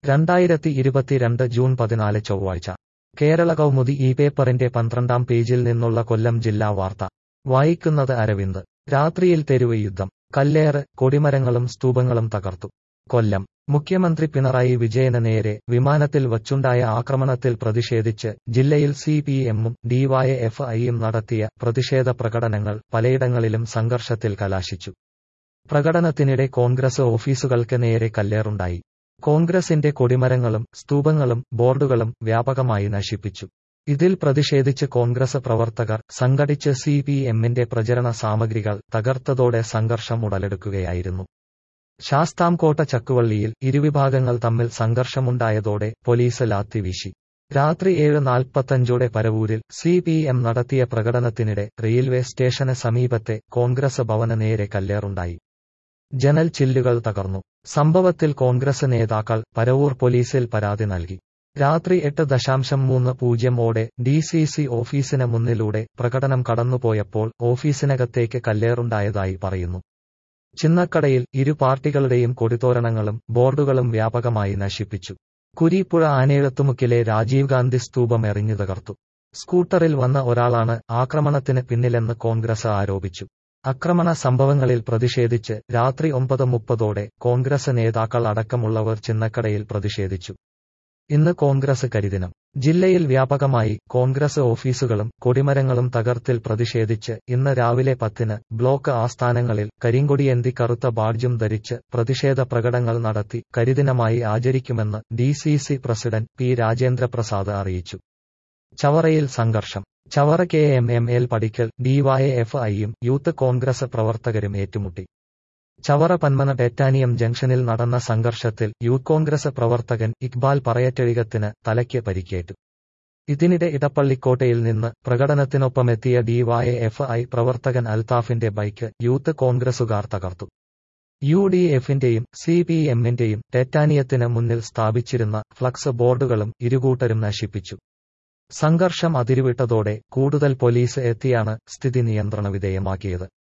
രണ്ടായിരത്തി ഇരുപത്തിരണ്ട് ജൂൺ പതിനാല് ചൊവ്വാഴ്ച കേരള കൗമുദി ഈ പേപ്പറിന്റെ പന്ത്രണ്ടാം പേജിൽ നിന്നുള്ള കൊല്ലം ജില്ലാ വാർത്ത വായിക്കുന്നത് അരവിന്ദ് രാത്രിയിൽ തെരുവ് യുദ്ധം കല്ലേറ് കൊടിമരങ്ങളും സ്തൂപങ്ങളും തകർത്തു കൊല്ലം മുഖ്യമന്ത്രി പിണറായി വിജയന് നേരെ വിമാനത്തിൽ വച്ചുണ്ടായ ആക്രമണത്തിൽ പ്രതിഷേധിച്ച് ജില്ലയിൽ സി പി എമ്മും ഡിവൈഎഫ്ഐയും നടത്തിയ പ്രതിഷേധ പ്രകടനങ്ങൾ പലയിടങ്ങളിലും സംഘർഷത്തിൽ കലാശിച്ചു പ്രകടനത്തിനിടെ കോൺഗ്രസ് ഓഫീസുകൾക്ക് നേരെ കല്ലേറുണ്ടായി കോൺഗ്രസിന്റെ കൊടിമരങ്ങളും സ്തൂപങ്ങളും ബോർഡുകളും വ്യാപകമായി നശിപ്പിച്ചു ഇതിൽ പ്രതിഷേധിച്ച് കോൺഗ്രസ് പ്രവർത്തകർ സംഘടിച്ച് സി പി എമ്മിന്റെ പ്രചരണ സാമഗ്രികൾ തകർത്തതോടെ സംഘർഷം ഉടലെടുക്കുകയായിരുന്നു ശാസ്താംകോട്ട ചക്കുവള്ളിയിൽ ഇരുവിഭാഗങ്ങൾ തമ്മിൽ സംഘർഷമുണ്ടായതോടെ പോലീസ് ലാത്തിവീശി രാത്രി ഏഴ് നാൽപ്പത്തഞ്ചോടെ പരവൂരിൽ സി പി എം നടത്തിയ പ്രകടനത്തിനിടെ റെയിൽവേ സ്റ്റേഷന് സമീപത്തെ കോൺഗ്രസ് ഭവന് നേരെ കല്ലേറുണ്ടായി ജനൽ ചില്ലുകൾ തകർന്നു സംഭവത്തിൽ കോൺഗ്രസ് നേതാക്കൾ പരവൂർ പോലീസിൽ പരാതി നൽകി രാത്രി എട്ട് ദശാംശം മൂന്ന് പൂജ്യം ഓടെ ഡി സി സി ഓഫീസിന് മുന്നിലൂടെ പ്രകടനം കടന്നുപോയപ്പോൾ ഓഫീസിനകത്തേക്ക് കല്ലേറുണ്ടായതായി പറയുന്നു ചിന്നക്കടയിൽ ഇരു പാർട്ടികളുടെയും കൊടിതോരണങ്ങളും ബോർഡുകളും വ്യാപകമായി നശിപ്പിച്ചു കുരീപ്പുഴ ആനയെഴുത്തുമുക്കിലെ രാജീവ് ഗാന്ധി സ്തൂപം എറിഞ്ഞു തകർത്തു സ്കൂട്ടറിൽ വന്ന ഒരാളാണ് ആക്രമണത്തിന് പിന്നിലെന്ന് കോൺഗ്രസ് ആരോപിച്ചു ആക്രമണ സംഭവങ്ങളിൽ പ്രതിഷേധിച്ച് രാത്രി ഒമ്പത് മുപ്പതോടെ കോൺഗ്രസ് നേതാക്കൾ അടക്കമുള്ളവർ ചിന്നക്കടയിൽ പ്രതിഷേധിച്ചു ഇന്ന് കോൺഗ്രസ് കരിദിനം ജില്ലയിൽ വ്യാപകമായി കോൺഗ്രസ് ഓഫീസുകളും കൊടിമരങ്ങളും തകർത്തിൽ പ്രതിഷേധിച്ച് ഇന്ന് രാവിലെ പത്തിന് ബ്ലോക്ക് ആസ്ഥാനങ്ങളിൽ കരിങ്കൊടിയേന്തി കറുത്ത ബാഡ്ജും ധരിച്ച് പ്രതിഷേധ പ്രകടനങ്ങൾ നടത്തി കരിദിനമായി ആചരിക്കുമെന്ന് D C C president P Rajendraprasad അറിയിച്ചു ചവറയിൽ സംഘർഷം Chavara K M M L പടിക്കൽ ഡിവൈഎഫ് ഐയും യൂത്ത് കോൺഗ്രസ് പ്രവർത്തകരും ഏറ്റുമുട്ടി ചവറ പന്മന ടെറ്റാനിയം ജംഗ്ഷനിൽ നടന്ന സംഘർഷത്തിൽ യൂത്ത് കോൺഗ്രസ് പ്രവർത്തകൻ ഇക്ബാൽ പറയറ്റഴികത്തിന് തലയ്ക്ക് പരിക്കേറ്റു ഇതിനിടെ ഇടപ്പള്ളിക്കോട്ടയിൽ നിന്ന് പ്രകടനത്തിനൊപ്പമെത്തിയ ഡിവൈഎഫ് ഐ പ്രവർത്തകൻ അൽത്താഫിന്റെ ബൈക്ക് യൂത്ത് കോൺഗ്രസുകാർ തകർത്തു യു ഡി എഫിന്റെയും സി പി എമ്മിന്റെയും ടെറ്റാനിയത്തിന് മുന്നിൽ സ്ഥാപിച്ചിരുന്ന ഫ്ലക്സ് ബോർഡുകളും ഇരുകൂട്ടരും നശിപ്പിച്ചു സംഘർഷം അതിരുവിട്ടതോടെ കൂടുതൽ പോലീസ് എത്തിയാണ് സ്ഥിതി നിയന്ത്രണ വിധേയമാക്കിയത്